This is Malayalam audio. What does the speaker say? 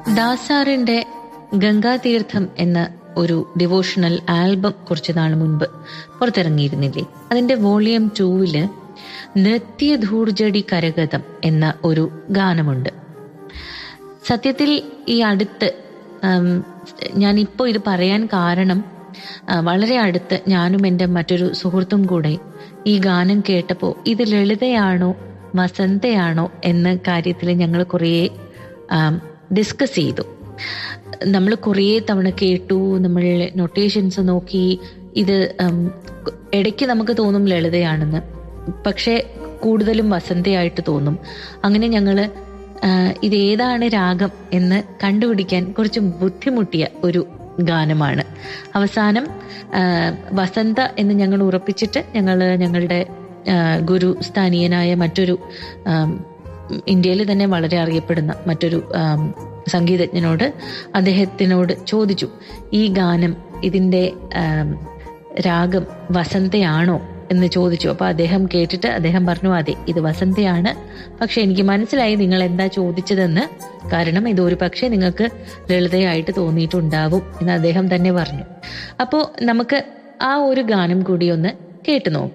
ദാസാറിന്റെ ഗംഗാതീർത്ഥം എന്ന ഒരു ഡിവോഷണൽ ആൽബം കുറച്ചു നാൾ മുൻപ് പുറത്തിറങ്ങിയിരുന്നില്ലേ അതിന്റെ വോളിയം ടൂവില് നൃത്യധൂർജടി കരഗതം എന്ന ഒരു ഗാനമുണ്ട് സത്യത്തിൽ ഈ അടുത്ത് ഉം, ഞാനിപ്പോൾ ഇത് പറയാൻ കാരണം ആ, വളരെ അടുത്ത് ഞാനും എൻ്റെ മറ്റൊരു സുഹൃത്തും കൂടെ ഈ ഗാനം കേട്ടപ്പോൾ ഇത് ലളിതയാണോ വസന്തയാണോ എന്ന കാര്യത്തിൽ ഞങ്ങൾ കുറേ ഡിസ്കസ് ചെയ്തു നമ്മൾ കുറേ തവണ കേട്ടു നമ്മൾ നൊട്ടേഷൻസ് നോക്കി ഇത് ഉം, ഇടയ്ക്ക് നമുക്ക് തോന്നും ലളിതയാണെന്ന് പക്ഷേ കൂടുതലും വസന്തയായിട്ട് തോന്നും അങ്ങനെ ഞങ്ങൾ ഇത് ഏതാണ് രാഗം എന്ന് കണ്ടുപിടിക്കാൻ കുറച്ച് ബുദ്ധിമുട്ടിയ ഒരു ഗാനമാണ് അവസാനം ആ, വസന്ത എന്ന് ഞങ്ങൾ ഉറപ്പിച്ചിട്ട് ഞങ്ങൾ ഞങ്ങളുടെ ആ, ഗുരു സ്ഥാനീയനായ മറ്റൊരു ആം, ഇന്ത്യയിൽ തന്നെ വളരെ അറിയപ്പെടുന്ന മറ്റൊരു ആം, സംഗീതജ്ഞനോട് അദ്ദേഹത്തിനോട് ചോദിച്ചു ഈ ഗാനം ഇതിൻ്റെ ആം, രാഗം വസന്തയാണോ എന്ന് ചോദിച്ചു അപ്പൊ അദ്ദേഹം കേട്ടിട്ട് അദ്ദേഹം പറഞ്ഞു അതെ ഇത് വസന്തയാണ് പക്ഷെ എനിക്ക് മനസ്സിലായി നിങ്ങൾ എന്താ ചോദിച്ചതെന്ന് കാരണം ഇത് ഒരു പക്ഷേ നിങ്ങൾക്ക് ലളിതയായിട്ട് തോന്നിയിട്ടുണ്ടാവും എന്ന് അദ്ദേഹം തന്നെ പറഞ്ഞു അപ്പോൾ നമുക്ക് ആ ഒരു ഗാനം കൂടി ഒന്ന് കേട്ടു നോക്കാം